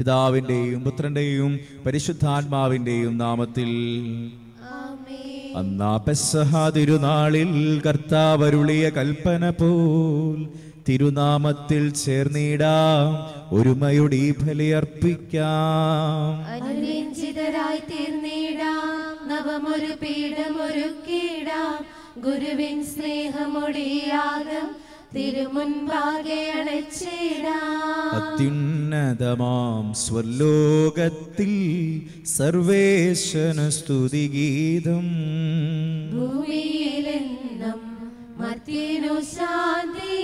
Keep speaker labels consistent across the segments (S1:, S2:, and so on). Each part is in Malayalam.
S1: പിതാവിന്റെയും പുത്രന്റെയും പരിശുദ്ധാത്മാവിന്റെയും നാമത്തിൽ അന്നാ പെസഹ തിരുനാളിൽ കർത്താവരുളിയ കൽപ്പന പോൽ തിരുനാമത്തിൽ ചേർന്നിടാം ഒരുമയുടെ ഈ ബലിയർപ്പിക്കാം
S2: അനുരഞ്ജിതരായി തീർന്നിടാം നവമൊരു പീഠമൊരുക്കിടാം ഗുരുവിൻ സ്നേഹമൊടിയാകം തിരുമുൻപാകെ അണച്ചിടാം
S1: അത്യുന്നതമാം സ്വലോകത്തിൽ സർവേശന സ്തുതിഗീതം
S2: ഭൂമിയിലെന്നും മർത്യനു ശാന്തി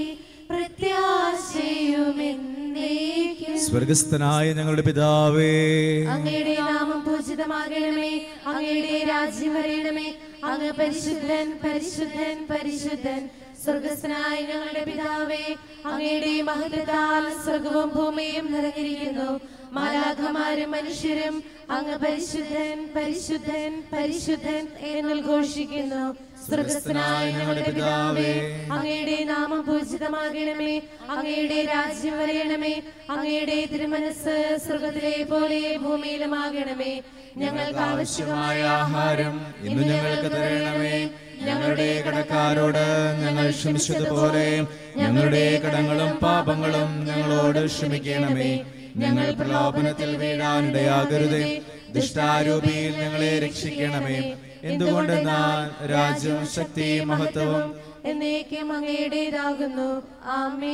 S2: പ്രത്യാശയുമെന്നേക്കും
S1: സ്വർഗസ്ഥനായ ഞങ്ങളുടെ പിതാവേ
S2: അങ്ങയുടെ നാമം പൂജിതമാകണമേ അങ്ങയുടെ രാജ്യം വരയണമേ അങ്ങ് പരിശുദ്ധൻ പരിശുദ്ധൻ പരിശുദ്ധൻ സ്വർഗസ്നായ ഞങ്ങളുടെ പിതാവേ അങ്ങയുടെ മഹത്വത്താൽ സ്വർഗവും ഭൂമിയും നിറഞ്ഞിരിക്കുന്നു മാലാഖമാരും മനുഷ്യരും അങ്ങ് പരിശുദ്ധൻ പരിശുദ്ധൻ പരിശുദ്ധൻ എന്ന് ഘോഷിക്കുന്നു സ്വർഗസ്നായ ഞങ്ങളുടെ പിതാവേ അങ്ങയുടെ നാമം പൂജിതമാകണമേ അങ്ങയുടെ രാജ്യം വരയണമേ അങ്ങയുടെ തിരുമനസ് സ്വർഗത്തിലെ പോലെ ഭൂമിയിലുമാകണമേ ഞങ്ങൾക്ക് ആവശ്യമായ ആഹാരം
S1: ഇന്ന് ഞങ്ങൾക്ക് തരണമേ ഞങ്ങളുടെ കടക്കാരോട് ഞങ്ങൾ ക്ഷമിച്ചതുപോലെ ഞങ്ങളുടെ കടങ്ങളും പാപങ്ങളും ഞങ്ങളോട് ക്ഷമിക്കണമേ ഞങ്ങൾ പ്രലോഭനത്തിൽ വീഴാനിടയാകരുതേ ദുഷ്ടാരൂപിയിൽ ഞങ്ങളെ രക്ഷിക്കണമേ എന്തുകൊണ്ടെന്നാൽ രാജ്യവും ശക്തിയും മഹത്വവും
S2: എന്നേക്കും അങ്ങയുടേതാകുന്നു ആമേ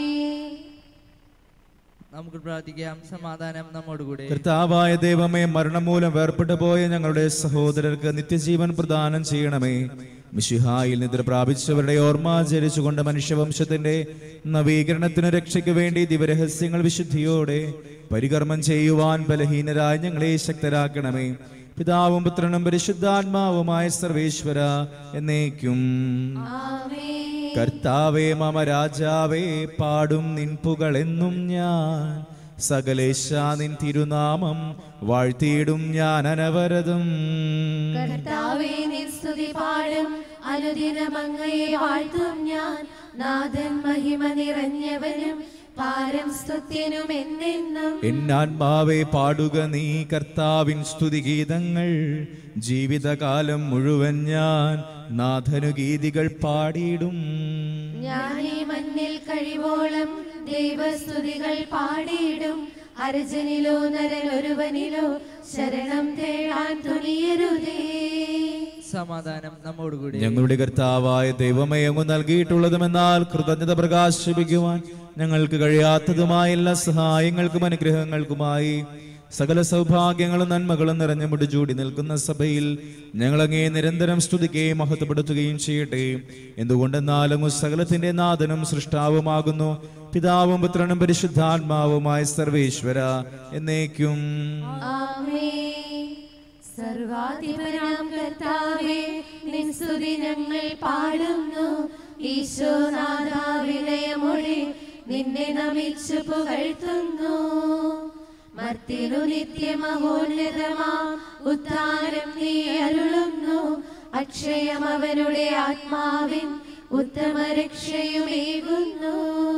S3: നമുക്ക് പ്രാർത്ഥിക്കാം സമാധാനം നമ്മോടുകൂടെ
S1: കർത്താവായ ദൈവമേ മരണം മൂലം വേർപെട്ടു പോയ ഞങ്ങളുടെ സഹോദരർക്ക് നിത്യജീവൻ പ്രദാനം ചെയ്യണമേ മിശിഹായിൽ നിദ്ര പ്രാപിച്ചവരുടെ ഓർമ്മ ആചരിച്ചുകൊണ്ട് മനുഷ്യവംശത്തിന്റെ നവീകരണത്തിനു രക്ഷയ്ക്ക് വേണ്ടി ദിവരഹസ്യങ്ങൾ വിശുദ്ധിയോടെ പരികർമ്മം ചെയ്യുവാൻ ബലഹീനരായ ഞങ്ങളെ ശക്തരാക്കണമേ പിതാവും പുത്രനും പരിശുദ്ധാത്മാവുമായ സർവേശ്വര എന്നേക്കും
S2: ആമേ
S1: കർത്താവേ മമ രാജാവേ പാടും നിൻ പുകളെന്നും ഞാൻ സകലേശ നിൻ തിരുനാമം വാഴ്ത്തിയിടും ഞാൻ അനവരതും
S2: കർത്താവേ നിൻ സ്തുതി പാടും അനുദിനം അങ്ങയെ വാഴ്ത്തും ഞാൻ നാഥൻ മഹിമ നിറഞ്ഞവനും പാരം സ്തുത്യനും എന്നെന്നും
S1: എന്നാത്മാവേ പാടുക നീ കർത്താവിൻ സ്തുതിഗീതങ്ങൾ ജീവിതകാലം മുഴുവൻ ഞാൻ നാഥനു ഗീതികൾ പാടിയിടും
S2: ഞാൻ ഈ മണ്ണിൽ കഴിവോളം ദൈവസ്തുതികൾ പാടിയിടും അർജനിലോ നരൻ ഒരുവനിലോ ശരണം തേടാൻ തുനിയരുതേ
S3: സമാധാനം നമ്മോടുകൂടി
S1: ഞങ്ങളുടെ കർത്താവായ ദൈവമേ അങ്ങ് നൽകിയിട്ടുള്ളതുമെന്നാൽ കൃതജ്ഞത പ്രകാശിപ്പിക്കുവാൻ ഞങ്ങൾക്ക് കഴിയാത്തതുമായ എല്ലാ സഹായങ്ങൾക്കും അനുഗ്രഹങ്ങൾക്കുമായി സകല സൗഭാഗ്യങ്ങളും നന്മകളും നിറഞ്ഞു മുടിചൂടി നിൽക്കുന്ന സഭയിൽ ഞങ്ങളങ്ങേ നിരന്തരം സ്തുതിക്കുകയും മഹത്വപ്പെടുത്തുകയും ചെയ്യട്ടെ എന്തുകൊണ്ടെന്നാലും സകലത്തിന്റെ നാഥനും സൃഷ്ടാവുമാകുന്നു പിതാവും പുത്രനും പരിശുദ്ധാത്മാവുമായ സർവേശ്വര എന്നേക്കും
S2: ആമേ സർവാധിപനാം കർത്താവേ നിൻ സ്തുതി ഞങ്ങൾ പാടുന്നു ഈശോനാഥ വിനയമൊഴി നിന്നെ നമിച്ചു പുകഴ്ത്തുന്നു മർത്തിനു നിത്യമഹോന്നതമാ ഉദ്ധാരം നീ അരുളുന്നു അക്ഷയം അവനുടെ ആത്മാവിൻ ഉത്തമ രക്ഷയുമേകുന്നു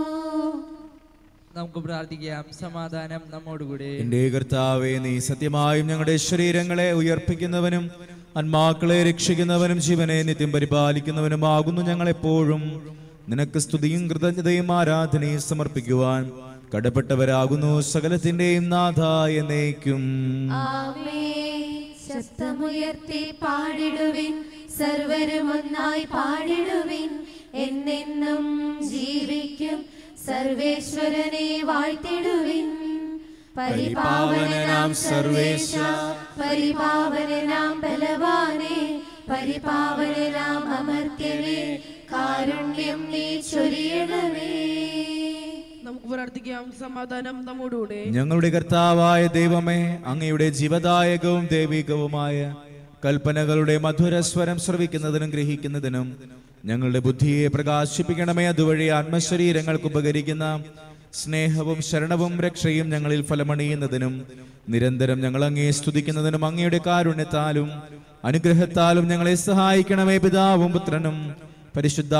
S3: നമുക്ക് പ്രാർത്ഥിക്കാം സമാധാനം നമ്മോടുകൂടെ
S1: എന്റെ കർത്താവെ നീ സത്യമായും ഞങ്ങളുടെ ശരീരങ്ങളെ ഉയർപ്പിക്കുന്നവനും ആത്മാക്കളെ രക്ഷിക്കുന്നവനും ജീവനെ നിത്യം പരിപാലിക്കുന്നവനുമാകുന്നു ഞങ്ങൾ എപ്പോഴും നിനക്ക് സ്തുതിയും കൃതജ്ഞതയും ആരാധനയും സമർപ്പിക്കുവാൻ കടപ്പെട്ടവരാകുന്നു സകലത്തിന്റെയും നാഥ എന്നേക്കും
S2: ആമേ ശബ്ദമുയർത്തി പാടിടുവിൻ സർവരും ഒന്നായി പാടിടുവിൻ എന്നെന്നും ജീവിക്കും സർവേശ്വരനെ വാഴ്ത്തിടുവിൻ പരിപാവനനാം സർവേശ പരിപാവനനാം ബലവാനെ പരിപാവനനാം അമർത്യനെ കാരുണ്യം നീ ചൊരിയണമേ
S4: നമുക്ക് പ്രാർത്ഥിക്കാം സമാധാനം നമ്മോടുകൂടെ
S1: ഞങ്ങളുടെ കർത്താവായ ദൈവമേ അങ്ങയുടെ ജീവദായകവും ദൈവികവുമായ കൽപ്പനകളുടെ മധുരസ്വരം ശ്രവിക്കുന്നതിനും ഗ്രഹിക്കുന്നതിനും ഞങ്ങളുടെ ബുദ്ധിയെ പ്രകാശിപ്പിക്കണമേ അതുവഴി ആത്മശരീരങ്ങൾക്ക് ഉപകരിക്കുന്ന സ്നേഹവും ശരണവും രക്ഷയും ഞങ്ങളിൽ ഫലമണിയുന്നതിനും നിരന്തരം ഞങ്ങൾ അങ്ങയെ സ്തുതിക്കുന്നതിനും അങ്ങയുടെ കാരുണ്യത്താലും അനുഗ്രഹത്താലും ഞങ്ങളെ സഹായിക്കണമേ പിതാവും പുത്രനും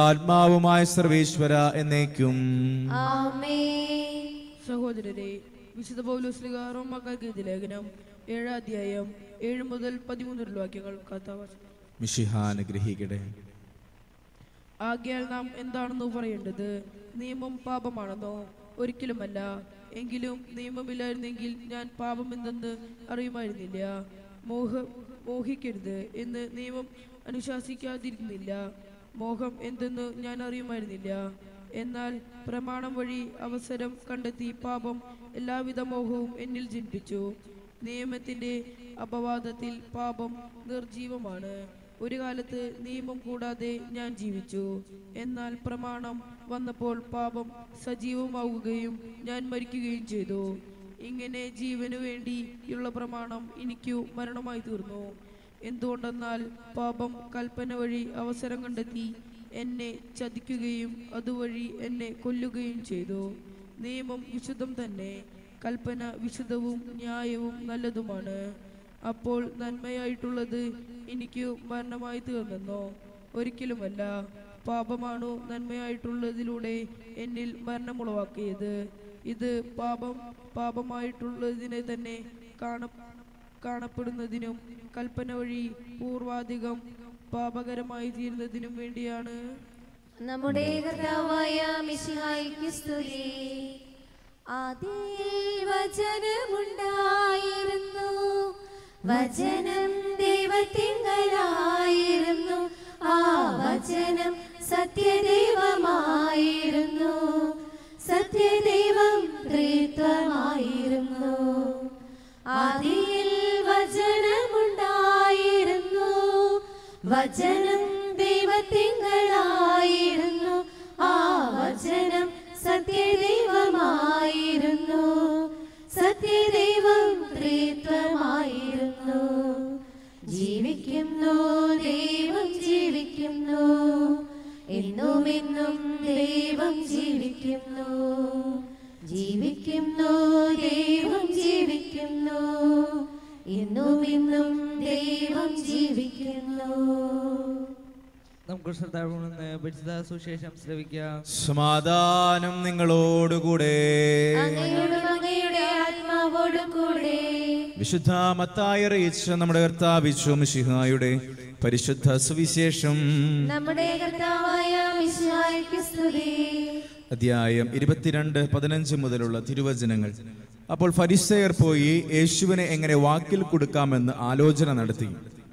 S1: പരിശുദ്ധാത്മാവുമായ സർവേശ്വര എന്നേക്കും
S2: ആമേ
S4: സഹോദരരെ വിശുദ്ധ പൗലോസ്ലിക റോമാക്കാർക്ക് എഴുതിയ ലേഖനം ഏഴാം അധ്യായം ഏഴ് മുതൽ പതിമൂന്ന് വാക്യങ്ങൾ കഥാവാസ
S1: മിഷിഹ അനുഗ്രഹിക്കട്ടെ
S4: ആകയാൽ നാം എന്താണെന്ന് പറയേണ്ടത് നിയമം പാപമാണെന്നോ ഒരിക്കലുമല്ല എങ്കിലും നിയമമില്ലായിരുന്നെങ്കിൽ ഞാൻ പാപം എന്തെന്ന് അറിയുമായിരുന്നില്ല മോഹ മോഹിക്കരുത് എന്ന് നിയമം അനുശാസിക്കാതിരുന്നില്ല മോഹം എന്തെന്ന് ഞാൻ അറിയുമായിരുന്നില്ല എന്നാൽ പ്രമാണം വഴി അവസരം കണ്ടെത്തി പാപം എല്ലാവിധ മോഹവും എന്നിൽ ജനിപ്പിച്ചു നിയമത്തിന്റെ അപവാദത്തിൽ പാപം നിർജീവമാണ് ഒരു കാലത്ത് നിയമം കൂടാതെ ഞാൻ ജീവിച്ചു എന്നാൽ പ്രമാണം വന്നപ്പോൾ പാപം സജീവമാവുകയും ഞാൻ മരിക്കുകയും ചെയ്തു ഇങ്ങനെ ജീവനു വേണ്ടിയുള്ള പ്രമാണം എനിക്കു മരണമായി തീർന്നു എന്തുകൊണ്ടെന്നാൽ പാപം കൽപ്പന വഴി അവസരം കണ്ടെത്തി എന്നെ ചതിക്കുകയും അതുവഴി എന്നെ കൊല്ലുകയും ചെയ്തു നിയമം വിശുദ്ധം തന്നെ കൽപ്പന വിശുദ്ധവും ന്യായവും നല്ലതുമാണ് അപ്പോൾ നന്മയായിട്ടുള്ളത് എനിക്ക് മരണമായി തീർന്നെന്നോ ഒരിക്കലുമല്ല പാപമാണോ നന്മയായിട്ടുള്ളതിലൂടെ എന്നിൽ മരണമുളവാക്കിയത് ഇത് പാപം പാപമായിട്ടുള്ളതിനെ തന്നെ കാണ കാണപ്പെടുന്നതിനും കൽപ്പന വഴി പൂർവാധികം പാപകരമായി തീരുന്നതിനും വേണ്ടിയാണ്
S2: നമ്മുടെ കർത്താവായ മിശിഹായിക്ക് സ്തുതി ആദിയിൽ വചനമുണ്ടായിരുന്നു വചനം ദൈവത്തിങ്കലായിരുന്നു ആ വചനം സത്യദൈവമായിരുന്നു സത്യദൈവം ത്രിത്വമായിരുന്നു ആദിയിൽ വചനമുണ്ടായിരുന്നു വചനം ദൈവത്തിങ്കളായിരുന്നു ആ വചനം സത്യദൈവമായിരുന്നു സത്യദൈവം ത്രിത്വമായിരുന്നു ജീവിക്കുന്നു ദൈവം ജീവിക്കുന്നു എന്നും എന്നും ദൈവം ജീവിക്കുന്നു ജീവിക്കുന്നു ദൈവം ജീവിക്കുന്നു എന്നും എന്നും ദൈവം ജീവിക്കുന്നു
S3: നമുക്ക് ശ്രദ്ധാവിൽ നിന്ന് പരിശുദ്ധ സുശേഷം ശ്രവിക്കാം
S1: സമാധാനം നിങ്ങളോടുകൂടെ
S2: അങ്ങയോടും അങ്ങയുടെ ആത്മാവോടും കൂടെ
S1: വിശുദ്ധ മത്തായി അറിയിച്ച നമ്മുടെ കർത്താവിച്ചു മിശിഹായുടെ പരിശുദ്ധ സുവിശേഷം
S2: നമ്മുടെ കർത്താവായ മിശിഹായ്ക്ക് സ്തുതി
S1: അധ്യായം ഇരുപത്തിരണ്ട് പതിനഞ്ച് മുതലുള്ള തിരുവചനങ്ങൾ അപ്പോൾ ഫരിസയർ പോയി യേശുവിനെ എങ്ങനെ വാക്കിൽ കൊടുക്കാമെന്ന് ആലോചന നടത്തി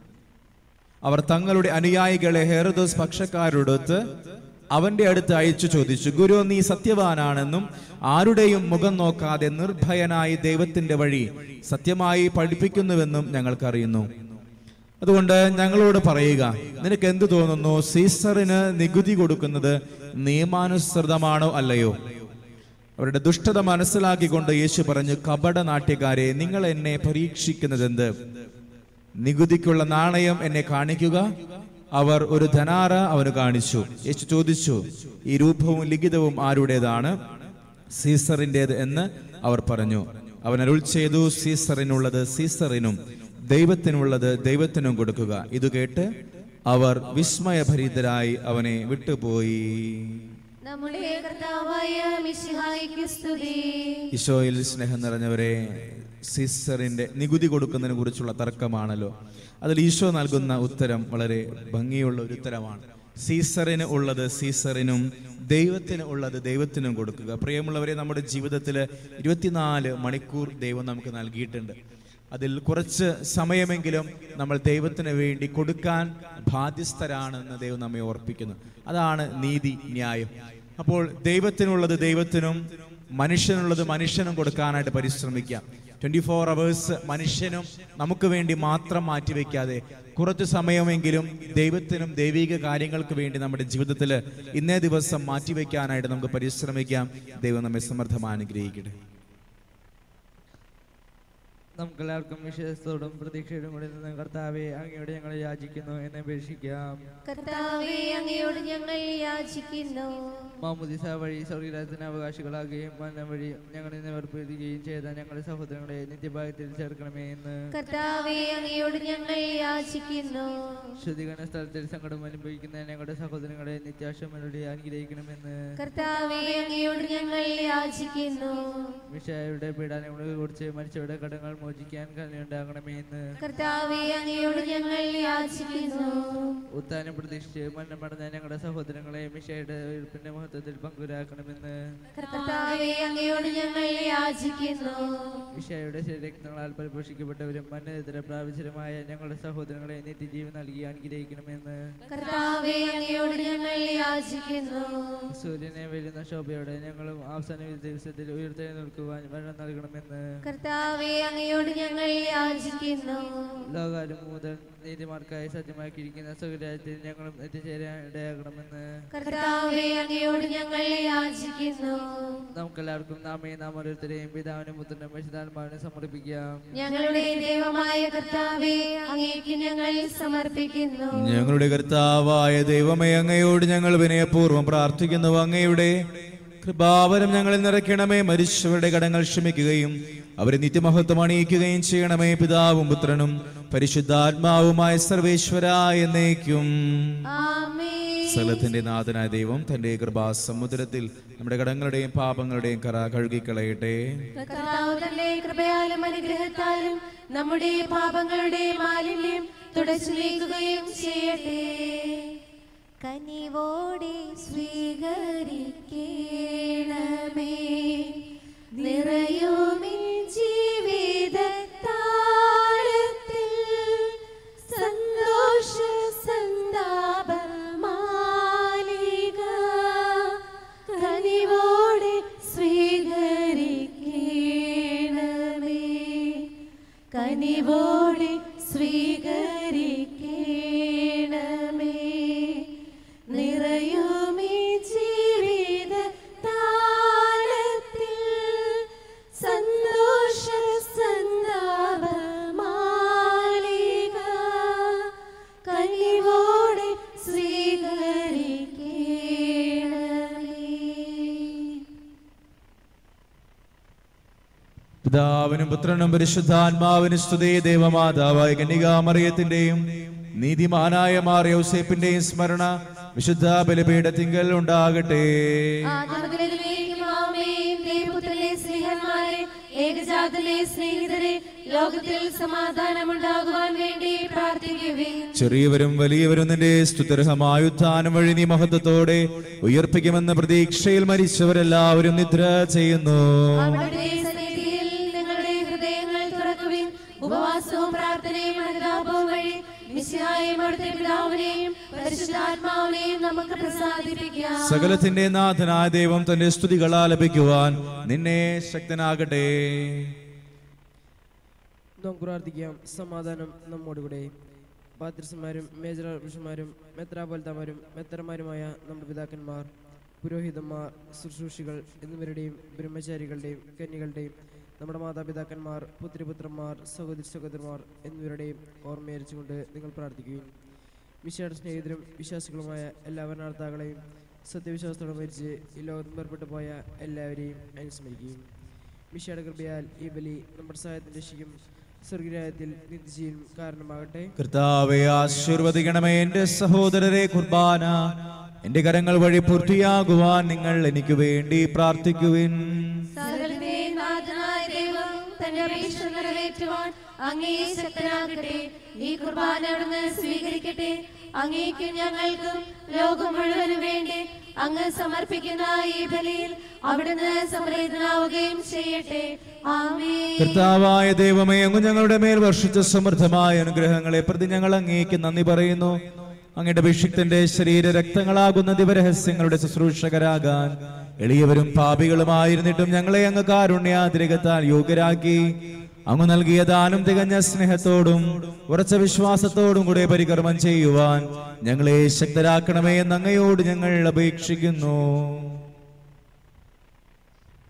S1: അവർ തങ്ങളുടെ അനുയായികളെ ഹെറദോസ് പക്ഷക്കാരോടൊത്ത് അവന്റെ അടുത്ത് അയച്ചു ചോദിച്ചു ഗുരു നീ സത്യവാനാണെന്നും ആരുടെയും മുഖം നോക്കാതെ നിർഭയനായി ദൈവത്തിന്റെ വഴി സത്യമായി പഠിപ്പിക്കുന്നുവെന്നും ഞങ്ങൾക്കറിയുന്നു അതുകൊണ്ട് ഞങ്ങളോട് പറയുക നിനക്ക് എന്തു തോന്നുന്നു സീസറിന് നികുതി കൊടുക്കുന്നത് നിയമാനുസൃതമാണോ അല്ലയോ അവരുടെ ദുഷ്ടത മനസ്സിലാക്കിക്കൊണ്ട് യേശു പറഞ്ഞു കപട നാട്യക്കാരെ നിങ്ങൾ എന്നെ പരീക്ഷിക്കുന്നതെന്ത് നികുതിക്കുള്ള നാണയം എന്നെ കാണിക്കുക അവർ ഒരു ധനാറ അവന് കാണിച്ചു യേശു ചോദിച്ചു ഈ രൂപവും ലിഖിതവും ആരുടേതാണ് സീസറിൻ്റെത് എന്ന് അവർ പറഞ്ഞു അവൻ അരുൾ ചെയ്തു സീസറിനുള്ളത് സീസറിനും ദൈവത്തിനുള്ളത് ദൈവത്തിനും കൊടുക്കുക ഇത് കേട്ട് അവർ വിസ്മയഭരിതരായി അവനെ വിട്ടുപോയി
S2: നമ്മുടെ കർത്താവായ മിശിഹായ്ക്ക് സ്തുതി
S1: ഈശോയിൽ സ്നേഹം നിറഞ്ഞവരെ സീസറിന്റെ നികുതി കൊടുക്കുന്നതിനെ കുറിച്ചുള്ള തർക്കമാണല്ലോ അതിൽ ഈശോ നൽകുന്ന ഉത്തരം വളരെ ഭംഗിയുള്ള ഒരു ഉത്തരമാണ് സീസറിന് ഉള്ളത് സീസറിനും ദൈവത്തിന് ഉള്ളത് ദൈവത്തിനും കൊടുക്കുക പ്രിയമുള്ളവരെ നമ്മുടെ ജീവിതത്തിൽ ഇരുപത്തിനാല് മണിക്കൂർ ദൈവം നമുക്ക് നൽകിയിട്ടുണ്ട് അതിൽ കുറച്ച് സമയമെങ്കിലും നമ്മൾ ദൈവത്തിന് വേണ്ടി കൊടുക്കാൻ ബാധ്യസ്ഥരാണെന്ന് ദൈവം നമ്മെ ഓർപ്പിക്കുന്നു അതാണ് നീതി ന്യായം അപ്പോൾ ദൈവത്തിനുള്ളത് ദൈവത്തിനും മനുഷ്യനുള്ളത് മനുഷ്യനും കൊടുക്കാനായിട്ട് പരിശ്രമിക്കാം ട്വന്റി ഫോർ അവേഴ്സ് മനുഷ്യനും നമുക്ക് വേണ്ടി മാത്രം മാറ്റിവെക്കാതെ കുറച്ച് സമയമെങ്കിലും ദൈവത്തിനും ദൈവിക കാര്യങ്ങൾക്ക് വേണ്ടി നമ്മുടെ ജീവിതത്തിൽ ഇന്നേ ദിവസം മാറ്റിവെക്കാനായിട്ട് നമുക്ക് പരിശ്രമിക്കാം ദൈവം നമ്മെ സമർത്ഥമായി അനുഗ്രഹിക്കട്ടെ
S3: നമുക്കെല്ലാവർക്കും വിശ്വാസത്തോടും പ്രതീക്ഷയോടും കൂടി നിന്ന് കർത്താവെ അങ്ങയോട് ഞങ്ങൾ യാചിക്കുന്നു എന്ന് അപേക്ഷിക്കാം
S2: കർത്താവേ അങ്ങയോട് ഞങ്ങൾ യാചിക്കുന്നു
S3: മാമുദിസ വഴി സ്വർഗരാജത്തിന് അവകാശികളാകുകയും മന്ന വഴി ഞങ്ങളിൽ നിന്ന് വേർപ്പെടുകയും ചെയ്ത ഞങ്ങളുടെ സഹോദരങ്ങളെ നിത്യഭാഗത്തിൽ ചേർക്കണമേ എന്ന്
S2: കർത്താവേ അങ്ങയോട് ഞങ്ങൾ യാചിക്കുന്നു
S3: ശുദ്ധീകരണ സ്ഥലത്തിൽ സങ്കടം അനുഭവിക്കുന്ന ഞങ്ങളുടെ സഹോദരങ്ങളെ നിത്യാശമരുടെ അനുഗ്രഹിക്കണമെന്ന്
S2: കർത്താവേ അങ്ങയോട് ഞങ്ങൾ യാചിക്കുന്നു
S3: വിഷയയുടെ പീഡനങ്ങളെ കുറിച്ച് മനുഷ്യരുടെ കടങ്ങൾ മോചിക്കാൻ കരുണയുണ്ടാകണമേ എന്ന്
S2: കർത്താവേ അങ്ങയോട് ഞങ്ങൾ യാചിക്കുന്നു
S3: ഉത്താനം പ്രതീക്ഷിച്ച് മരണമടഞ്ഞ ഞങ്ങളുടെ സഹോദരങ്ങളെ മിഷയുടെ ഉയർപ്പിന്റെ മഹത്വത്തിൽ പങ്കുരാക്കണമെന്ന്
S2: കർത്താവേ അങ്ങയോട് ഞങ്ങൾ യാചിക്കുന്നു
S3: വിഷയയുടെ ശരീരക്തങ്ങളാൽ പരിപോഷിക്കപ്പെട്ടവരും മന്നതര പ്രാപിച്ചരുമായ ഞങ്ങളുടെ സഹോദരങ്ങളെ നിത്യജീവൻ നൽകി അനുഗ്രഹിക്കണമെന്ന്
S2: കർത്താവേ അങ്ങയോട് ഞങ്ങൾ യാചിക്കുന്നു
S3: സൂര്യനെ വരുന്ന ശോഭയോടെ ഞങ്ങളും അവസാന ദിവസത്തിൽ ഉയർത്തെഴുന്നേൽക്കുവാൻ വരം നൽകണമെന്ന്
S2: കർത്താവേ അങ്ങയോട് ഞങ്ങൾ യാചിക്കുന്നു
S3: ലോകാരം മുതൽ നീതിമാർക്കായി സജ്ജമാക്കിയിരിക്കുന്ന സ്വരാജ്യത്തിൽ ഞങ്ങളും എത്തിച്ചേരാൻ ഇടയാകണമെന്ന്
S2: കർത്താവേ അങ്ങയോട് ഞങ്ങൾ യാചിക്കുന്നു
S3: നമുക്കെല്ലാവർക്കും നാമേ നാം ഓരോരുത്തരെയും പിതാവിനും പുത്രനും വിശുദ്ധാത്മാവിനും സമർപ്പിക്കാം
S2: ഞങ്ങളുടെ ദൈവമായ കർത്താവേ അങ്ങേക്ക് ഞങ്ങൾ സമർപ്പിക്കുന്നു
S1: ഞങ്ങളുടെ കർത്താവായ ദൈവമേ അങ്ങയോട് ഞങ്ങൾ വിനയപൂർവ്വം പ്രാർത്ഥിക്കുന്നു അങ്ങയുടെ കൃപാവരം ഞങ്ങളിൽ നിറയ്ക്കണമേ മരിച്ചവരുടെ കടങ്ങൾ ക്ഷമിക്കുകയും അവരെ നിത്യമഹത്വം അണിയിക്കുകയും ചെയ്യണമേ പിതാവും പുത്രനും പരിശുദ്ധാത്മാവുമായ സർവേശ്വരായ എന്നേക്കും
S2: ആമേൻ
S1: സകലത്തിന്റെ നാഥനായ ദൈവം തന്റെ കൃപാസമുദ്രത്തിൽ നമ്മുടെ കടങ്ങളുടെയും പാപങ്ങളുടെയും കറ കഴുകിക്കളയട്ടെ
S2: കർത്താവ് തന്റെ കൃപയാലും അനുഗ്രഹത്താലും നമ്മുടെ പാപങ്ങളുടെ മാലിന്യം തുടച്ചു നീക്കുകയും ചെയ്യട്ടെ കനിവോടെ സ്വീകരിക്കണമേ നിറയുമേ ജീവിതത്താഴത്തിൽ സന്തോഷ സന്താപ മാലിക കനിവോടെ സ്വീകരിക്കണമേ കനിവോടെ സ്വീകരിക്കണമേ നിറയുമേ ജീവിത താളത്തിൽ സന്തോഷ സന്താപ മാലിക കനിവോടെ സ്വീകരിക്കണമേ
S1: പിതാവിനും പുത്രനും പരിശുദ്ധാത്മാവിനും സ്തുതി ദേവമാതാവായ കന്യകാമറിയത്തിന്റെയും നീതിമാനായ മാർ യൗസേപ്പിന്റെയും സ്മരണ വിശുദ്ധ ബലിപീഠത്തിങ്കൽ ഉണ്ടാകട്ടെ
S2: ദേവപുത്രനെ സ്നേഹന്മാരെ ഏകജാതനെ സ്നേഹിതരെ ലോകത്തിൽ സമാധാനമുണ്ടാകുവാൻ വേണ്ടി പ്രാർത്ഥിക്കുവിൻ
S1: ചെറിയവരും വലിയവരും നിന്റെ സ്തുത്യർഹമായ ഉത്ഥാനം വഴി നീ മഹത്വത്തോടെ ഉയർപ്പിക്കുമെന്ന പ്രതീക്ഷയിൽ മരിച്ചവരെല്ലാവരും നിദ്ര ചെയ്യുന്നു
S2: അവിടുത്തെ സന്നിധിയിൽ നിങ്ങളുടെ ഹൃദയങ്ങൾ തുറക്കുവിൻ ഉപവാസവും പ്രാർത്ഥനയും അനുതാപവും വഴി മിശിഹായും അവിടുത്തെ പിതാവിനെയും പരിശുദ്ധാത്മാവിനെയും നമുക്ക് പ്രസാദിപ്പിക്കാം
S1: സകലത്തിന്റെ നാഥനായ ദൈവം തന്റെ സ്തുതികൾ ആലപിക്കുവാൻ നിന്നെ ശക്തനാകട്ടെ
S4: നമുക്ക് പ്രാർത്ഥിക്കാം സമാധാനം നമ്മോടുകൂടെ പാത്രസന്മാരും മേജർ ബിഷന്മാരും മെത്രാപോൽത്തമാരും മെത്രമാരുമായ നമ്മുടെ പിതാക്കന്മാർ പുരോഹിതന്മാർ ശുശ്രൂഷികൾ എന്നിവരുടെയും ബ്രഹ്മചാരികളുടെയും കന്യകളുടെയും നമ്മുടെ മാതാപിതാക്കന്മാർ പുത്രിപുത്രന്മാർ സഹോദരി സഹോദരന്മാർ എന്നിവരുടെയും ഓർമ്മയരിച്ചുകൊണ്ട് നിങ്ങൾ പ്രാർത്ഥിക്കുകയും വിശായുടെ സ്നേഹിതരും വിശ്വാസികളുമായ എല്ലാ വരണാർത്ഥാക്കളെയും സത്യവിശ്വാസത്തോടെ മരിച്ച് ഈ ലോകത്ത് വേർപെട്ടു പോയ എല്ലാവരെയും അനുസ്മരിക്കുകയും മിഷയുടെ കൃപയാൽ ഈ ബലി നമ്മുടെ സഹായത്തിന് രക്ഷിക്കും സ്വർഗരാജ്യത്തിൽ നിത്യജീവൻ കാരണമാകട്ടെ
S1: കർത്താവെ ആശീർവദിക്കണമേ എന്റെ സഹോദരരെ കുർബാന എന്റെ കരങ്ങൾ വഴി പൂർത്തിയാകുവാൻ നിങ്ങൾ എനിക്ക് വേണ്ടി പ്രാർത്ഥിക്കുവിൻ
S2: സകലത്തെ നാഥനായ ദൈവം തന്റെ അപേക്ഷ നിറവേറ്റുവാൻ അങ്ങേ ശക്തനാകട്ടെ ഈ കുർബാന അവിടുന്ന് സ്വീകരിക്കട്ടെ അങ്ങേക്കും ഞങ്ങൾക്കും ലോകം മുഴുവനും വേണ്ടി അങ്ങ് സമർപ്പിക്കുന്ന ഈ ബലിയിൽ അവിടുന്ന് സംപ്രീതനാവുകയും ചെയ്യട്ടെ ആമേ
S1: കർത്താവായ ദൈവമേ അങ്ങ് ഞങ്ങളുടെ മേൽ വർഷിച്ച സമൃദ്ധമായ അനുഗ്രഹങ്ങളെ പ്രതി ഞങ്ങൾ അങ്ങേക്ക് നന്ദി പറയുന്നു അങ്ങയുടെ അഭിഷിക്തന്റെ ശരീര രക്തങ്ങളാകുന്ന ദിവരഹസ്യങ്ങളുടെ ശുശ്രൂഷകരാകാൻ എളിയവരും പാപികളുമായിരുന്നിട്ടും ഞങ്ങളെ അങ്ങ് കാരുണ്യാതിരകത്താൽ യോഗ്യരാക്കി അങ്ങ് നൽകിയ ദാനം തികഞ്ഞ സ്നേഹത്തോടും ഉറച്ച വിശ്വാസത്തോടും കൂടെ പരികർമ്മം ചെയ്യുവാൻ ഞങ്ങളെ ശക്തരാക്കണമേ എന്ന് അങ്ങയോട് ഞങ്ങൾ അപേക്ഷിക്കുന്നു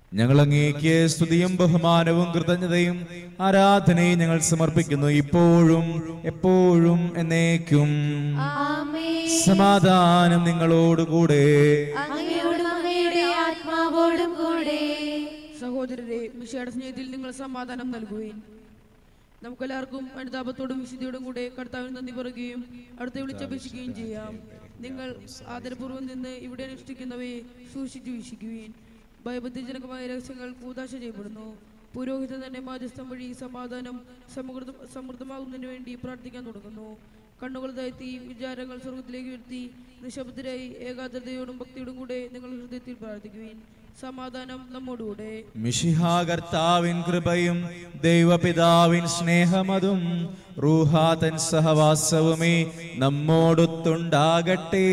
S1: ഞങ്ങൾ അങ്ങേക്ക് സ്തുതിയും ബഹുമാനവും കൃതജ്ഞതയും ആരാധനയും ഞങ്ങൾ സമർപ്പിക്കുന്നു ഇപ്പോഴും എപ്പോഴും എന്നേക്കും
S2: ആമേൻ
S1: സമാധാനം നിങ്ങളോടുകൂടെ
S2: അങ്ങയോടും അങ്ങയുടെ ആത്മാവോടും കൂടെ
S4: സഹോദരരെ മിഷയുടെ സ്നേഹത്തിൽ നിങ്ങൾ സമാധാനം നൽകുകയും നമുക്കെല്ലാവർക്കും അനുതാപത്തോടും വിശുദ്ധിയോടും കൂടെ കർത്താവിന് നന്ദി പറയുകയും അടുത്ത വിളിച്ചപേക്ഷിക്കുകയും ചെയ്യാം നിങ്ങൾ ആദരപൂർവ്വം നിന്ന് ഇവിടെ അനുഷ്ഠിക്കുന്നവയെ സൂക്ഷിച്ചു വീക്ഷിക്കുകയും ഭയബദ്ധജനകമായ രഹസ്യങ്ങൾ കൂതാശ ചെയ്യപ്പെടുന്നു പുരോഹിതൻ തന്നെ മാധ്യസ്ഥം വഴി സമാധാനം സമൃദ്ധ സമൃദ്ധമാകുന്നതിന് വേണ്ടി പ്രാർത്ഥിക്കാൻ തുടങ്ങുന്നു കണ്ണുകൾ താഴ്ത്തി വിചാരങ്ങൾ സ്വർഗത്തിലേക്ക് ഉയർത്തി നിശബ്ദരായി ഏകാഗ്രതയോടും ഭക്തിയോടും കൂടെ നിങ്ങൾ ഹൃദയത്തിൽ പ്രാർത്ഥിക്കുവിൻ സമാധാനം നമ്മോടുകൂടെ
S1: മിഷിഹാ കർത്താവിൻ കൃപയും ദൈവപിതാവിൻ സ്നേഹമതും റൂഹാതൻ സഹവാസവുമേ നമ്മോടൊത്തുണ്ടാകട്ടെ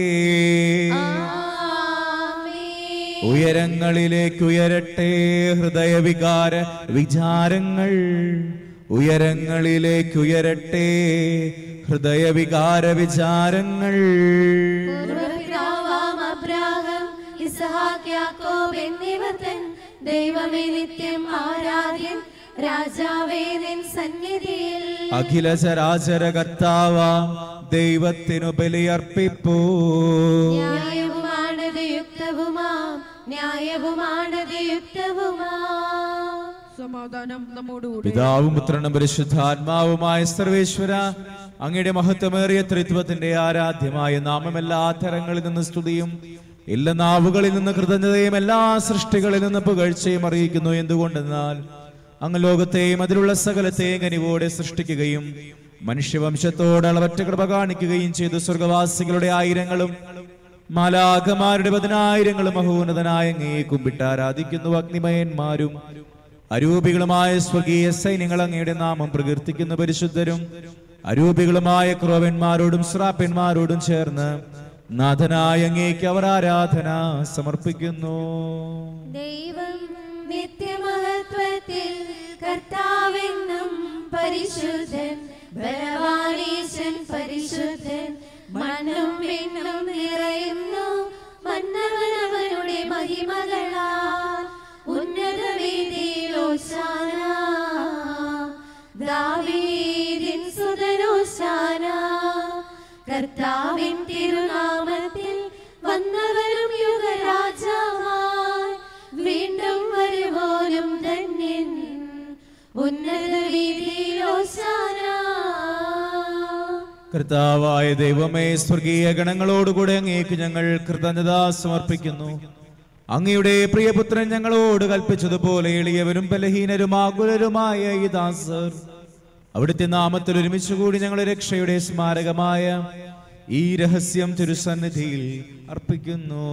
S2: ആമേൻ
S1: ഉയരങ്ങളിലേക്ക് ഉയരട്ടെ ഹൃദയവികാര വിചാരങ്ങൾ ഉയരങ്ങളിലേക്ക് ഉയരട്ടെ ഹൃദയവികാര വിചാരങ്ങൾ
S2: പൂർവ്വപിതാവാം അബ്രാഹം ഇസ്ഹാക്ക് യാക്കോബ് എന്നിവർ തൻ ദൈവമേ നിത്യം ആരാധ്യൻ രാജാവേ നിൻ സന്നിധിയിൽ
S1: അഖില ചരാചര കർത്താവ ദൈവത്തിനു ബലിയർപ്പിപ്പൂ
S2: ന്യായവുമാണത് യുക്തവുമാം ന്യായവുമാണത് യുക്തവുമാം
S4: സമാധാനം നമ്മോടുകൂടെ
S1: പിതാവും പുത്രനും പരിശുദ്ധാത്മാവുമായ സർവേശ്വര അങ്ങയുടെ മഹത്വമേറിയ ത്രിത്വത്തിന്റെ ആരാധ്യമായ നാമം എല്ലാ തരങ്ങളിൽ നിന്ന് സ്തുതിയും എല്ലാ നാവുകളിൽ നിന്ന് കൃതജ്ഞതയും എല്ലാ സൃഷ്ടികളിൽ നിന്ന് പുകഴ്ചയും അറിയിക്കുന്നു എന്തുകൊണ്ടെന്നാൽ അങ്ങ് ലോകത്തെയും അതിലുള്ള സകലത്തെയും കനിവോടെ സൃഷ്ടിക്കുകയും മനുഷ്യവംശത്തോട് അളവറ്റ കൃപ കാണിക്കുകയും ചെയ്തു സ്വർഗവാസികളുടെ ആയിരങ്ങളും മാലാഖമാരുടെ പതിനായിരങ്ങളും മഹോന്നതനായ അങ്ങയെ കുമ്പിട്ട് ആരാധിക്കുന്നു അഗ്നിമയന്മാരും അരൂപികളുമായ സ്വകീയ സൈന്യങ്ങൾ അങ്ങയുടെ നാമം പ്രകീർത്തിക്കുന്ന പരിശുദ്ധരും അരൂപികളുമായ ക്രോവന്മാരോടും ശ്രാപ്പന്മാരോടും ചേർന്ന് നാഥനായ അങ്ങേക്ക് അവർ ആരാധന സമർപ്പിക്കുന്നു
S2: ദൈവം നിത്യമഹത്വത്തിൽ കർത്താവെന്നും പരിശുദ്ധൻ ബലവാനീശൻ പരിശുദ്ധൻ മണ്ണും വിണ്ണും നിറയുന്നു മന്നവനവനുടെ മഹിമകളാൽ ഉന്നത വേദിയിലോശാന ദാവീദിൻ സുതനോശാന കർത്താവിൻ തിരുനാമത്തിൽ വന്നവരും യുഗരാജാവായി വീണ്ടും വരുവോനും ധന്യൻ ഉന്നത വീതിയിലോശാന
S1: കർത്താവായ ദൈവമേ സ്വർഗീയ ഗണങ്ങളോടുകൂടെ അങ്ങേക്ക് ഞങ്ങൾ കൃതജ്ഞത സമർപ്പിക്കുന്നു അങ്ങയുടെ പ്രിയപുത്രൻ ഞങ്ങളോട് കൽപ്പിച്ചതുപോലെ എളിയവരും ബലഹീനരും ആകുലരുമായ ഈ ദാസർ അവിടുത്തെ നാമത്തിൽ ഒരുമിച്ച് കൂടി ഞങ്ങളുടെ രക്ഷയുടെ സ്മാരകമായ ഈ രഹസ്യം തിരുസന്നിധിയിൽ അർപ്പിക്കുന്നു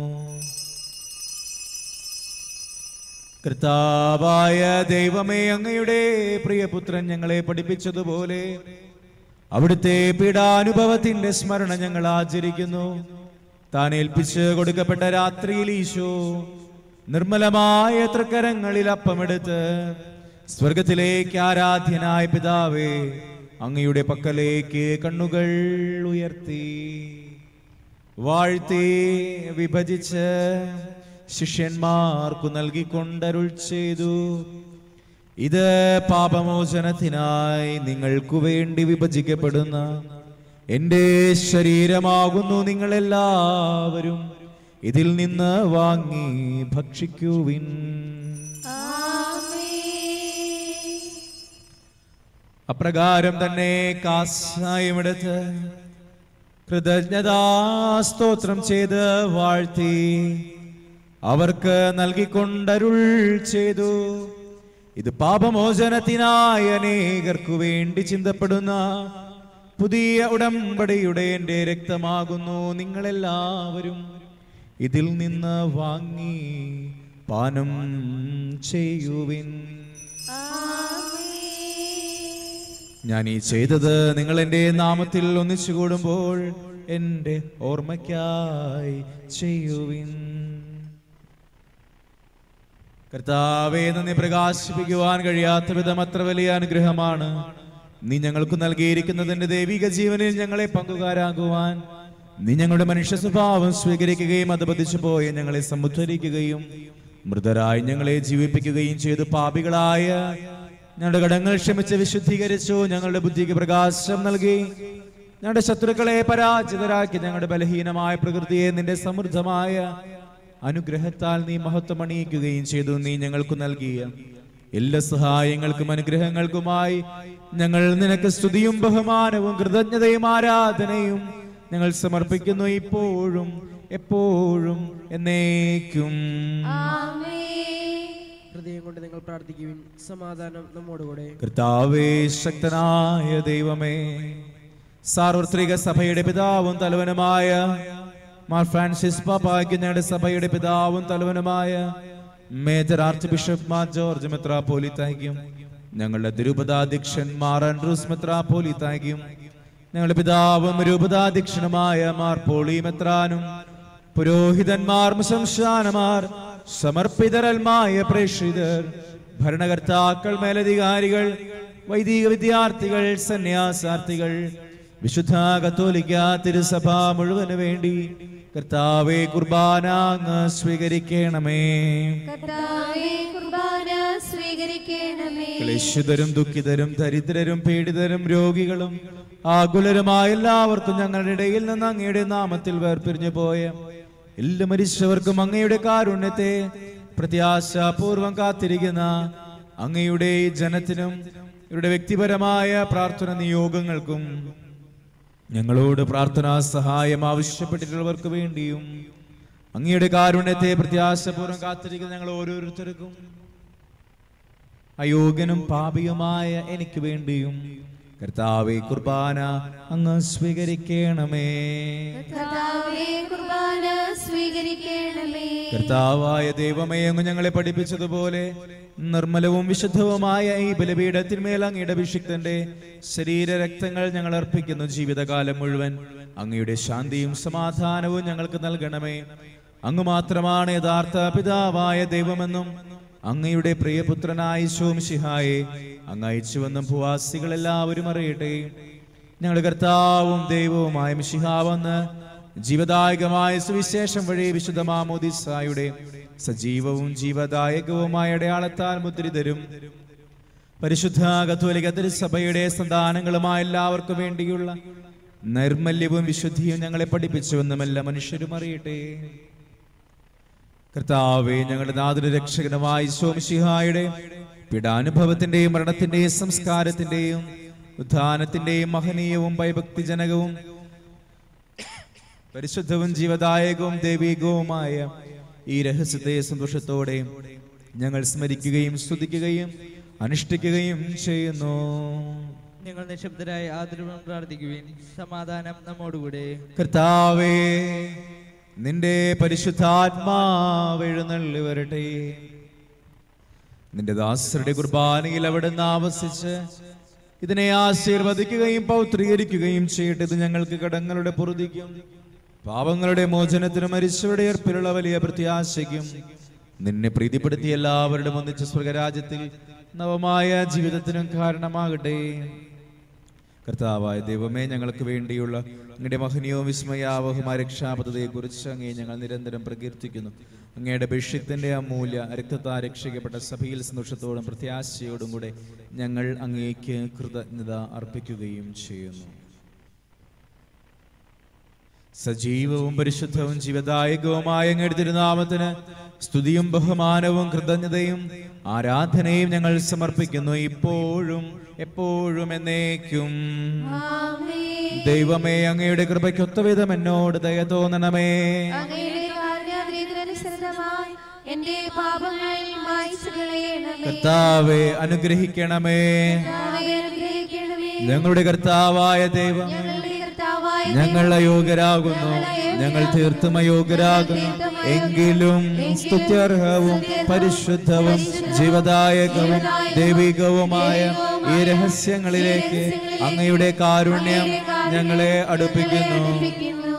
S1: കർത്താവായ ദൈവമേ അങ്ങയുടെ പ്രിയപുത്രൻ ഞങ്ങളെ പഠിപ്പിച്ചതുപോലെ അവിടുത്തെ പീഡാനുഭവത്തിന്റെ സ്മരണ ഞങ്ങൾ ആചരിക്കുന്നു താൻ ഏൽപ്പിച്ച് കൊടുക്കപ്പെട്ട രാത്രിയിൽ ഈശോ നിർമ്മലമായ തൃക്കരങ്ങളിൽ അപ്പമെടുത്ത് സ്വർഗത്തിലേക്ക് ആരാധ്യനായ പിതാവേ അങ്ങയുടെ പക്കലേക്ക് കണ്ണുകൾ ഉയർത്തി വാഴ്ത്തി വിഭജിച്ച് ശിഷ്യന്മാർക്കു നൽകിക്കൊണ്ടരുൾ ചെയ്തു ഇത് പാപമോചനത്തിനായി നിങ്ങൾക്കു വേണ്ടി വിഭജിക്കപ്പെടുന്ന എന്റെ ശരീരമാകുന്നു നിങ്ങളെല്ലാവരും ഇതിൽ നിന്ന് വാങ്ങി ഭക്ഷിക്കുവിൻ അപ്രകാരം തന്നെ കാസായമെടുത്ത് കൃതജ്ഞതാസ്തോത്രം ചെയ്ത് വാഴ്ത്തി അവർക്ക് നൽകിക്കൊണ്ടരുൾ ചെയ്തു ഇത് പാപമോചനത്തിനായി അനേകർക്കു വേണ്ടി ചിന്തപ്പെടുന്ന പുതിയ ഉടമ്പടിയുടെ എൻ്റെ രക്തമാകുന്നു നിങ്ങളെല്ലാവരും ഇതിൽ നിന്ന് വാങ്ങി പാനം ചെയ്യുവിൻ ഞാൻ ഈ ചെയ്തത് നിങ്ങൾ എൻ്റെ നാമത്തിൽ ഒന്നിച്ചു കൂടുമ്പോൾ എൻ്റെ ഓർമ്മയ്ക്കായി ചെയ്യുവിൻ കർത്താവെ നന്ദി പ്രകാശിപ്പിക്കുവാൻ കഴിയാത്ത വിധം അത്ര വലിയ അനുഗ്രഹമാണ് നീ ഞങ്ങൾക്ക് നൽകിയിരിക്കുന്നതിന്റെ ദൈവിക ജീവനിൽ ഞങ്ങളെ പങ്കുകാരാകുവാൻ നീ ഞങ്ങളുടെ മനുഷ്യ സ്വഭാവം സ്വീകരിക്കുകയും അത് പതിച്ചു പോയി ഞങ്ങളെ സമുദ്ധരിക്കുകയും മൃതരായി ഞങ്ങളെ ജീവിപ്പിക്കുകയും ചെയ്തു പാപികളായ ഞങ്ങളുടെ കടങ്ങൾ ക്ഷമിച്ച് വിശുദ്ധീകരിച്ചു ഞങ്ങളുടെ ബുദ്ധിക്ക് പ്രകാശം നൽകി ഞങ്ങളുടെ ശത്രുക്കളെ പരാജിതരാക്കി ഞങ്ങളുടെ ബലഹീനമായ പ്രകൃതിയെ നിന്റെ സമൃദ്ധമായ അനുഗ്രഹത്താൽ നീ മഹത്വമണിയിക്കുകയും ചെയ്തു നീ ഞങ്ങൾക്ക് നൽകിയ എല്ലാ സഹായങ്ങൾക്കും അനുഗ്രഹങ്ങൾക്കുമായി ഞങ്ങൾ നിനക്ക് സ്തുതിയും ബഹുമാനവും കൃതജ്ഞതയും ആരാധനയും ഞങ്ങൾ സമർപ്പിക്കുന്നു ഇപ്പോഴും എപ്പോഴും എന്നേക്കും
S2: ആമേൻ
S5: ഹൃദയം കൊണ്ട് നിങ്ങൾ പ്രാർത്ഥിക്കുവിൻ സമാധാനം നമ്മോടുകൂടെ
S1: കർത്താവേ ശക്തനായ ദൈവമേ സാർവത്രിക സഭയുടെ പിതാവും തലവനുമായ മാർ ഫ്രാൻസിസ് പാപ്പായ്ക്ക് ഞങ്ങളുടെ സഭയുടെ പിതാവും തലവനുമായ major archbishop Mar George മെത്രാപോലിത്തായ്ക്കും ഞങ്ങളുടെ തിരുപതാധ്യക്ഷൻ മാർ ആൻഡ്രൂസ് മെത്രാപോലിത്തായ്ക്കും ഞങ്ങളുടെ പിതാവും രൂപതാധ്യക്ഷനുമായ മാർ പോളി മെത്രാനും പുരോഹിതന്മാർ ശംശാനമാർ സമർപ്പിതരൽമായ പ്രേക്ഷിതർ ഭരണകർത്താക്കൾ മേലധികാരികൾ വൈദിക വിദ്യാർത്ഥികൾ സന്യാസാർത്ഥികൾ വിശുദ്ധ കത്തോലിക്ക തിരുസഭ മുഴുവന് വേണ്ടി കർത്താവെ കുർബാന അങ്ങ് സ്വീകരിക്കണമേ
S2: കർത്താവേ കുർബാന സ്വീകരിക്കണമേ
S1: ക്ലേശിതരും ദുഃഖിതരും ദരിദ്രരും പീഡിതരും രോഗികളും ആകുലരുമായ എല്ലാവർക്കും ഞങ്ങളുടെ ഇടയിൽ നിന്ന് അങ്ങയുടെ നാമത്തിൽ വേർപിരിഞ്ഞു പോയ എല്ലാ മരിച്ചവർക്കും അങ്ങയുടെ കാരുണ്യത്തെ പ്രത്യാശാപൂർവം കാത്തിരിക്കുന്ന അങ്ങയുടെ ഈ ജനത്തിനും ഇവരുടെ വ്യക്തിപരമായ പ്രാർത്ഥന നിയോഗങ്ങൾക്കും ഞങ്ങളോട് പ്രാർത്ഥനാ സഹായം ആവശ്യപ്പെട്ടിട്ടുള്ളവർക്ക് വേണ്ടിയും അങ്ങയുടെ കാരുണ്യത്തെ പ്രത്യാശപൂർവ്വം കാത്തിരിക്കുന്ന ഞങ്ങൾ ഓരോരുത്തർക്കും അയോഗ്യനും പാപിയുമായ എനിക്ക് വേണ്ടിയും കർത്താവെ കുർബാന അങ്ങ് സ്വീകരിക്കണമേ
S2: കർത്താവേ കുർബാന സ്വീകരിക്കണമേ
S1: കർത്താവായ ദൈവമേ അങ്ങ് ഞങ്ങളെ പഠിപ്പിച്ചതുപോലെ നിർമ്മലവും വിശുദ്ധവുമായ ഈ ബലിപീഠത്തിന്മേൽ അങ്ങയുടെ അഭിഷിക്തന്റെ ശരീര രക്തങ്ങൾ ഞങ്ങൾ അർപ്പിക്കുന്നു ജീവിതകാലം മുഴുവൻ അങ്ങയുടെ ശാന്തിയും സമാധാനവും ഞങ്ങൾക്ക് നൽകണമേ അങ്ങ് മാത്രമാണ് യഥാർത്ഥ പിതാവായ ദൈവമെന്നും അങ്ങയുടെ പ്രിയപുത്രനായ ശോംശിഹായെ അങ്ങ് അയച്ചുവെന്നും ഭൂവാസികൾ എല്ലാവരും അറിയട്ടെ ഞങ്ങളുടെ കർത്താവും ദൈവവുമായ മിശിഹാവെന്ന് ജീവദായകമായ സുവിശേഷം വഴി വിശുദ്ധ മാമോദിസായുടെ സജീവവും ജീവദായകവുമായ അടയാളത്താൽ മുദ്രിതരും പരിശുദ്ധ കത്തോലിക തിരുസഭയുടെ സന്താനങ്ങളുമായ എല്ലാവർക്കും വേണ്ടിയുള്ള നൈർമല്യവും വിശുദ്ധിയും ഞങ്ങളെ പഠിപ്പിച്ചുവെന്നും എല്ലാ മനുഷ്യരും അറിയട്ടെ കർത്താവെ ഞങ്ങളുടെ നാഥന രക്ഷകനുമായ സോമശിഹായുടെ പീഡാനുഭവത്തിന്റെയും മരണത്തിന്റെയും സംസ്കാരത്തിന്റെയും ഉത്ഥാനത്തിന്റെയും മഹനീയവും ഭയഭക്തിജനകവും പരിശുദ്ധവും ജീവദായകവും ദൈവികവുമായ ഈ രഹസ്യത്തെ സന്തോഷത്തോടെ ഞങ്ങൾ സ്മരിക്കുകയും സ്തുതിക്കുകയും അനുഷ്ഠിക്കുകയും ചെയ്യുന്നു
S3: നിങ്ങൾ നിശബ്ദരായി ആദരവും പ്രാർത്ഥിക്കുവിൻ സമാധാനം നമ്മോടുകൂടെ
S1: കർത്താവേ നിന്റെ പരിശുദ്ധാത്മാവ് എഴുന്നള്ളി വരട്ടെ നിന്റെ ദാസരുടെ കുർബാനയിൽ അവിടുന്ന് ആവസിച്ച് ഇതിനെ ആശീർവദിക്കുകയും പൗത്രീകരിക്കുകയും ചെയ്യട്ടെ ഇത് ഞങ്ങൾക്ക് കടങ്ങളുടെ പൊറുതിക്കും പാപങ്ങളുടെ മോചനത്തിനും മരിച്ചവരുടെ ഏർപ്പിലുള്ള വലിയ പ്രത്യാശയ്ക്കും നിന്നെ പ്രീതിപ്പെടുത്തി എല്ലാവരുടെ ഒന്നിച്ച് സ്വർഗരാജ്യത്തിൽ നവമായ ജീവിതത്തിനും കാരണമാകട്ടെ കർത്താവായ ദൈവമേ ഞങ്ങൾക്ക് വേണ്ടിയുള്ള അങ്ങയുടെ മഹനീയവും വിസ്മയാവഹുമായ രക്ഷാപദ്ധതിയെ കുറിച്ച് അങ്ങേ ഞങ്ങൾ നിരന്തരം പ്രകീർത്തിക്കുന്നു അങ്ങയുടെ ബിഷ്യത്തിന്റെ അമൂല്യ രക്തത്താ രക്ഷിക്കപ്പെട്ട സഭയിൽ സന്തോഷത്തോടും പ്രത്യാശയോടും കൂടെ ഞങ്ങൾ അങ്ങേക്ക് കൃതജ്ഞത അർപ്പിക്കുകയും ചെയ്യുന്നു സജീവവും പരിശുദ്ധവും ജീവദായകവുമായ അങ്ങയുടെ തിരുനാമത്തിന് സ്തുതിയും ബഹുമാനവും കൃതജ്ഞതയും ആരാധനയും ഞങ്ങൾ സമർപ്പിക്കുന്നു ഇപ്പോഴും എപ്പോഴും എന്നേക്കും
S2: ആമേൻ
S1: ദൈവമേ അങ്ങയുടെ കൃപയ്ക്കൊത്തവിധം എന്നോട് ദയ തോന്നണമേ
S2: അങ്ങയുടെ കാരുണ്യാദ്രീതനുസൃതമായി എന്റെ പാപങ്ങൾ മായ്ച്ചു കളയണമേ
S1: കർത്താവെ അനുഗ്രഹിക്കണമേ
S2: കർത്താവേ, അനുഗ്രഹിക്കണമേ
S1: ഞങ്ങളുടെ കർത്താവായ ദൈവം
S2: ഞങ്ങളുടെ കർത്താവായ
S1: ഞങ്ങൾ അയോഗ്യരാകുന്നു ഞങ്ങൾ തീർത്തും അയോഗ്യരാകുന്നു എങ്കിലും സ്തുത്യർഹവും പരിശുദ്ധവും ജീവദായകവും ദൈവികവുമായ ഈ രഹസ്യങ്ങളിലേക്ക് അങ്ങയുടെ കാരുണ്യം ഞങ്ങളെ അടുപ്പിക്കുന്നു
S2: പഠിപ്പിക്കുന്നു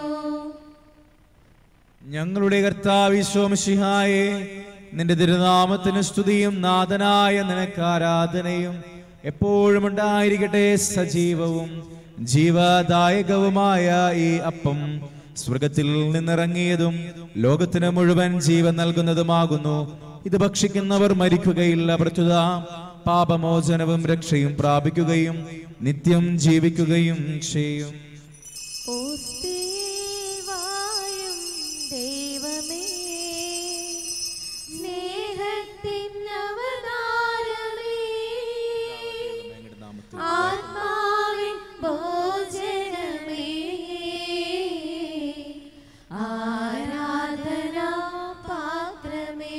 S1: ഞങ്ങളുടെ കർത്താവിശ്വംശിഹായെ നിന്റെ തിരുനാമത്തിന് സ്തുതിയും നാഥനായ നിനക്ക് ആരാധനയും എപ്പോഴും ഉണ്ടായിരിക്കട്ടെ സജീവവും ജീവദായകവുമായ ഈ അപ്പം സ്വർഗത്തിൽ നിന്നിറങ്ങിയതും ലോകത്തിന് മുഴുവൻ ജീവൻ നൽകുന്നതുമാകുന്നു ഇത് ഭക്ഷിക്കുന്നവർ മരിക്കുകയില്ല പ്രത്യുത പാപമോചനവും രക്ഷയും പ്രാപിക്കുകയും നിത്യം ജീവിക്കുകയും ചെയ്യും
S2: ഓസ്തീവായും ദൈവമേ സ്നേഹത്തിൻ അവതാരമേ ആത്മാവിൻ ഭോജനമേ ആരാധനാ പാത്രമേ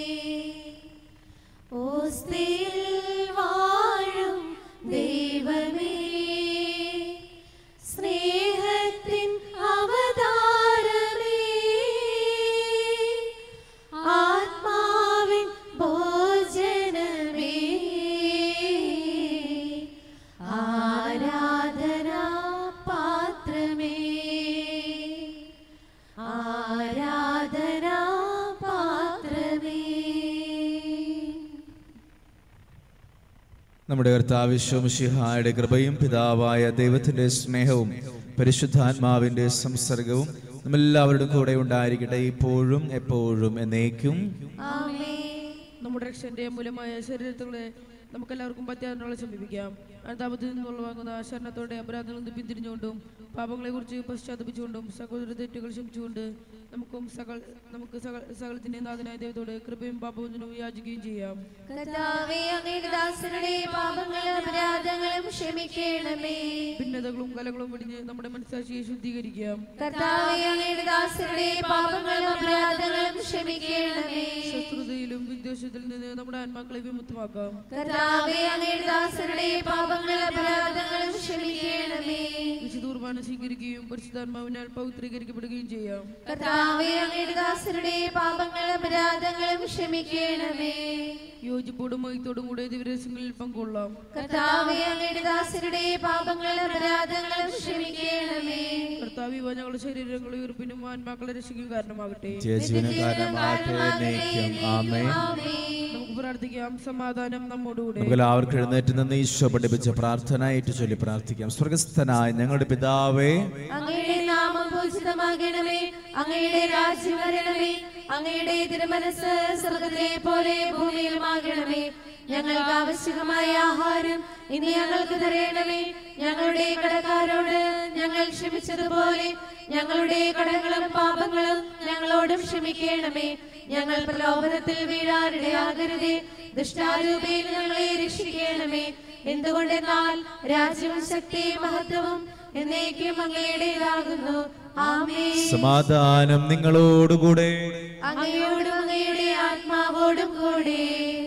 S2: ഓസ്തിയിൽ വാഴും ദൈവമേ സ്നേഹത്തിൻ അവതാരമേ ആത്മാവിൻ ഭോജനമേ ആരാധനാ പാത്രമേ ആരാധനാ പാത്രമേ
S1: നമ്മുടെ കർത്താവിശ്വമിഷിഹായുടെ കൃപയും പിതാവായ ദൈവത്തിന്റെ സ്നേഹവും പരിശുദ്ധാത്മാവിന്റെ സംസർഗവും നമ്മെല്ലാവരുടെ കൂടെ ഉണ്ടായിരിക്കട്ടെ ഇപ്പോഴും എപ്പോഴും എന്നേക്കും
S2: ആമേൻ
S4: നമ്മുടെ രക്ഷന്റെ മൂലമായ ശരീരത്തുകളെ നമുക്കെല്ലാവർക്കും പറ്റാനുള്ള സമീപിക്കാം അനുതാപത്തിൽ നിന്നുള്ള വാങ്ങുന്ന ശരണത്തോടെ അപരാധങ്ങളിൽ നിന്ന് പിന്തിരിഞ്ഞുകൊണ്ടും പാപങ്ങളെ കുറിച്ച് പശ്ചാത്തപിച്ചുകൊണ്ടും സഹോദര തെറ്റുകൾ ക്ഷമിച്ചുകൊണ്ട് നമുക്കും സകൽ നമുക്ക് സകൽ സകലത്തിന്റെ നാഥനായ ദൈവത്തോട് കൃപയും പാപവചനവും യാചിക്കുകയും ചെയ്യാം
S2: കർത്താവേ അങ്ങയുടെ ദാസരുടെ പാപങ്ങളും അപരാധങ്ങളും ക്ഷമിക്കണമേ
S4: ഭിന്നതകളും കലകളും വെടിഞ്ഞ് നമ്മുടെ മനസ്സാക്ഷിയെ ശുദ്ധീകരിക്കാം
S2: കർത്താവേ അങ്ങയുടെ ദാസരുടെ പാപങ്ങളും അപരാധങ്ങളും ക്ഷമിക്കണമേ
S4: ശത്രുതയിലും വിദ്വേഷത്തിൽ നിന്ന് നമ്മുടെ ആത്മാക്കളെ വിമുക്തമാക്കാം
S2: കർത്താവേ അങ്ങയുടെ ദാസരുടെ പാപങ്ങളും അപരാധങ്ങളും ക്ഷമിക്കണമേ
S4: വിശുദ്ധ കുർബാന സ്വീകരിക്കുകയും പരിശുദ്ധാത്മാവിനാൽ പവിത്രീകരിക്കപ്പെടുകയും ചെയ്യാം
S2: കർത്താവേ അങ്ങയുടെ ദാസരുടെ പാപങ്ങളും അപരാധങ്ങളും ക്ഷമിക്കണമേ
S4: യോജിപ്പോടും മയത്തോടും കൂടെ ദിവരസങ്ങളിൽ പങ്കൊള്ളാം
S2: കർത്താവേ അങ്ങയുടെ ദാസരുടെ പാപങ്ങളും അപരാധങ്ങളും ക്ഷമിക്കണമേ
S4: കർത്താവ് ഇവ ഞങ്ങളുടെ ശരീരങ്ങളെ ഉറപ്പിനും ആത്മാക്കളെ രക്ഷിക്കും കാരണമാകട്ടെ
S1: നിത്യജീവന കാരണമാകട്ടെ എന്നേക്കും ആമേൻ
S4: നമുക്ക് പ്രാർത്ഥിക്കാം സമാധാനം നമ്മോടുകൂടെ
S1: നമുക്ക് എല്ലാവർക്കും എഴുന്നേറ്റ് നിന്ന് ഈശോ പഠിപ്പിച്ച പ്രാർത്ഥന ഏറ്റു ചൊല്ലി പ്രാർത്ഥിക്കാം സ്വർഗസ്ഥനായ ഞങ്ങളുടെ പിതാവേ
S2: അങ്ങയുടെ നാമം പൂജിതമാകണമേ അങ്ങയുടെ രാജ്യം വരണമേ അങ്ങയുടെ തിരുമനസ് സ്വർഗത്തിലെ പോലെ ഭൂമിയിലുമാകണമേ ഞങ്ങൾക്ക് ആവശ്യമായ ആഹാരം ഇനി ഞങ്ങൾക്ക് തരയണമേ ഞങ്ങളുടെ കടക്കാരോട് ഞങ്ങൾ ക്ഷമിച്ചതുപോലെ ഞങ്ങളുടെ കടങ്ങളും പാപങ്ങളും ഞങ്ങളോടും ക്ഷമിക്കണമേ ഞങ്ങൾ പ്രലോഭനത്തിൽ വീഴാനിടയാകരുതേ ദുഷ്ടാരൂപയിൽ ഞങ്ങളെ രക്ഷിക്കണമേ എന്തുകൊണ്ടെന്നാൽ രാജ്യവും ശക്തിയും മഹത്വവും എന്നേക്കും അങ്ങയുടേതാകുന്നു ആമേ
S1: സമാധാനം നിങ്ങളോടുകൂടെ
S2: അങ്ങയോടും അങ്ങയുടെ ആത്മാവോടും കൂടെ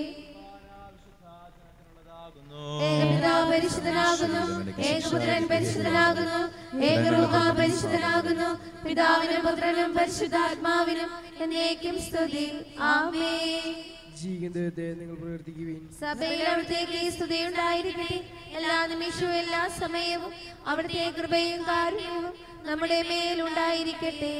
S2: ഏകപിതാവ് പരിശുദ്ധനാകുന്നു ഏകപുത്രൻ പരിശുദ്ധനാകുന്നു ഏകരൂപ പരിശുദ്ധനാകുന്നു പിതാവിനും പുത്രനും പരിശുദ്ധാത്മാവിനും എന്നേക്കും സ്തുതി ആമേ
S5: ജീവിക്കുന്ന ദൈവത്തെ നിങ്ങൾ പ്രവർത്തിക്കുവിൻ
S2: സഭയിൽ അവിടുത്തേക്ക് സ്തുതി ഉണ്ടായിരിക്കട്ടെ എല്ലാ നിമിഷവും എല്ലാ സമയവും അവിടുത്തെ കൃപയും കാരുണ്യവും നമ്മുടെ മേലുണ്ടായിരിക്കട്ടെ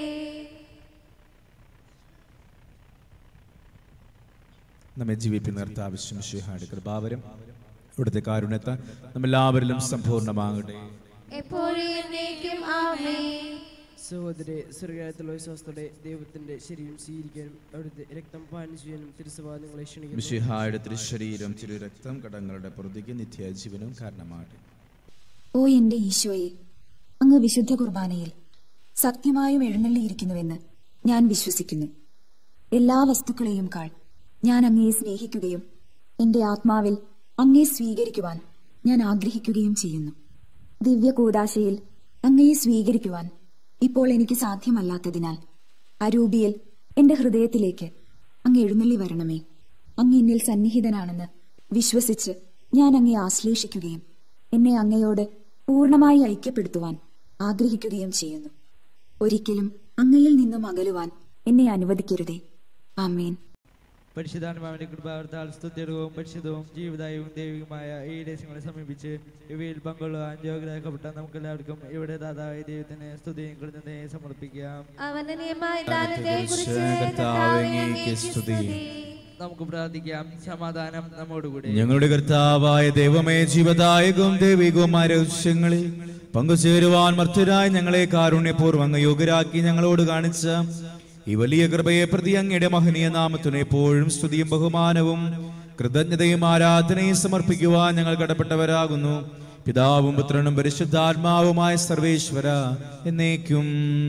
S1: നമ്മെ ജീവിപ്പിക്കുന്ന കർത്താവശ്യം ശിഹാട് കൃപാവരം ഇവിടുത്തെ കാരുണ്യത്തെ നമ്മെല്ലാവരിലും സമ്പൂർണ്ണമാകട്ടെ
S2: എപ്പോഴും എന്നേക്കും ആമേ
S5: സഹോദരെ സ്വർഗത്തിലുള്ള വിശ്വാസത്തോടെ ദൈവത്തിന്റെ ശരീരം സ്വീകരിക്കാനും അവിടുത്തെ രക്തം പാനം ചെയ്യാനും തിരുസഭ നിങ്ങളെ ക്ഷണിക്കുന്നു
S1: മിശിഹായുടെ തിരുശരീരം തിരുരക്തം കടങ്ങളുടെ പുറത്തേക്ക് നിത്യജീവനും കാരണമാകട്ടെ
S6: ഓ എന്റെ ഈശോയെ അങ്ങ് വിശുദ്ധ കുർബാനയിൽ സത്യമായും എഴുന്നള്ളിയിരിക്കുന്നുവെന്ന് ഞാൻ വിശ്വസിക്കുന്നു എല്ലാ വസ്തുക്കളെയും കാൾ ഞാൻ അങ്ങയെ സ്നേഹിക്കുകയും എന്റെ ആത്മാവിൽ അങ്ങയെ സ്വീകരിക്കുവാൻ ഞാൻ ആഗ്രഹിക്കുകയും ചെയ്യുന്നു ദിവ്യ കൂദാശയിൽ അങ്ങയെ സ്വീകരിക്കുവാൻ ഇപ്പോൾ എനിക്ക് സാധ്യമല്ലാത്തതിനാൽ അരൂപിയിൽ എന്റെ ഹൃദയത്തിലേക്ക് അങ്ങ് എഴുന്നള്ളി വരണമേ അങ്ങ് എന്നിൽ സന്നിഹിതനാണെന്ന് വിശ്വസിച്ച് ഞാൻ അങ്ങയെ ആശ്ലേഷിക്കുകയും എന്നെ അങ്ങയോട് പൂർണ്ണമായി ഐക്യപ്പെടുത്തുവാൻ ആഗ്രഹിക്കുകയും ചെയ്യുന്നു ഒരിക്കലും അങ്ങയിൽ നിന്നും അകലുവാൻ എന്നെ അനുവദിക്കരുതേ ആമേൻ
S3: പരിശുദ്ധാത്മാവിന്റെ കൃപാവർത്താൽ സ്തുത്യർഹവും പരിശുദ്ധവും ജീവദായവും ദൈവികമായ ഈ ദേശങ്ങളെ സമീപിച്ച് ഇവയിൽ പങ്കൊള്ളുവാൻ യോഗ്യരാക്കപ്പെട്ട നമുക്കെല്ലാവർക്കും ഇവിടെ ദാതാവായ ദൈവത്തിന് സ്തുതിയും കൃതജ്ഞതയും സമർപ്പിക്കാം
S2: അവനീയമായ ദാനത്തെ കുറിച്ച്
S1: കർത്താവേ, അങ്ങേക്ക് സ്തുതി.
S3: നമുക്ക് പ്രാർത്ഥിക്കാം സമാധാനം നമ്മോടുകൂടി
S1: ഞങ്ങളുടെ കർത്താവായ ദൈവമേ ജീവദായകവും ദൈവികവുമായ രഹസ്യങ്ങളിൽ പങ്കുചേരുവാൻ മർത്തരായി ഞങ്ങളെ കാരുണ്യപൂർവ്വം അങ്ങ് യോഗ്യരാക്കി ഞങ്ങളോട് കാണിച്ച ഈ വലിയ കൃപയെ പ്രതി അങ്ങയുടെ മഹനീയ നാമത്തിന് എപ്പോഴും സ്തുതിയും ബഹുമാനവും കൃതജ്ഞതയും ആരാധനയും സമർപ്പിക്കുവാൻ ഞങ്ങൾ കടപ്പെട്ടവരാകുന്നു പിതാവും പുത്രനും പരിശുദ്ധാത്മാവുമായ സർവേശ്വര എന്നേക്കും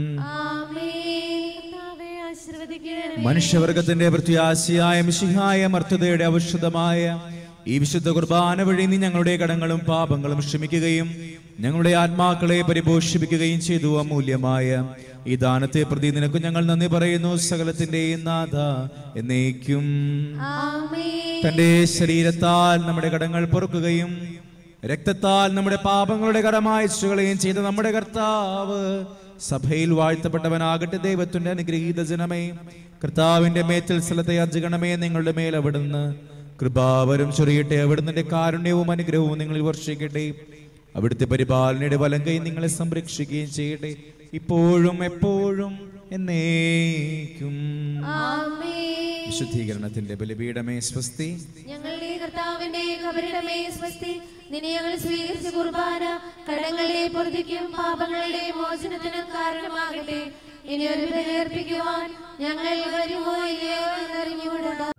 S2: കർത്താവേ, ആശീർവദിക്കണമേ.
S1: മനുഷ്യവർഗത്തിന്റെ പ്രത്യാശയായ മിശിഹായ മർത്തതയുടെ ഔഷധമായ ഈ വിശുദ്ധ കുർബാന വഴി നീ ഞങ്ങളുടെ കടങ്ങളും പാപങ്ങളും ക്ഷമിക്കുകയും ഞങ്ങളുടെ ആത്മാക്കളെ പരിപോഷിപ്പിക്കുകയും ചെയ്തു അമൂല്യമായ ഈ ദാനത്തെ പ്രതി നിനക്ക് ഞങ്ങൾ നന്ദി പറയുന്നു സകലത്തിന്റെയും നാഥ എന്നേക്കും
S2: ആമേൻ.
S1: തന്റെ ശരീരത്താൽ നമ്മുടെ കടങ്ങൾ പൊറുക്കുകയും രക്തത്താൽ നമ്മുടെ പാപങ്ങളുടെ കടമായച്ചുകളെയും ചെയ്ത നമ്മുടെ കർത്താവ് സഭയിൽ വാഴ്ത്തപ്പെട്ടവനാകട്ടെ ദൈവത്തിന്റെ അനുഗ്രഹീത ജനമേ കർത്താവിന്റെ മേത്തിൽ സ്ഥലത്തെ അർജുകണമേ നിങ്ങളുടെ മേൽ അവിടുന്ന് കൃപാവരം ചൊറിയട്ടെ അവിടുന്ന് കാരുണ്യവും അനുഗ്രഹവും നിങ്ങളിൽ വർഷിക്കട്ടെ അവിടുത്തെ പരിപാലനയുടെ വലം കൈ നിങ്ങളെ സംരക്ഷിക്കുകയും ചെയ്യട്ടെ ഇപ്പോഴും എപ്പോഴും എന്നേക്കും
S2: ആമേൻ.
S1: വിശുദ്ധീകരണത്തിന്റെ ബലിപീഠമേ സ്വസ്തി
S2: ഞങ്ങളുടെ കർത്താവിന്റെ കബരിടമേ സ്വസ്തി നിന്നെ ഞങ്ങൾ സ്വീകരിച്ച കുർബാന കടങ്ങളുടെ പൊറുതിക്കും പാപങ്ങളുടെ മോചനത്തിനും കാരണമാകട്ടെ ഇനി ഒരു ബലിയർപ്പിക്കുവാൻ ഞങ്ങൾ വരുമോ ഇല്ലയോ എന്നറിഞ്ഞുകൂടാ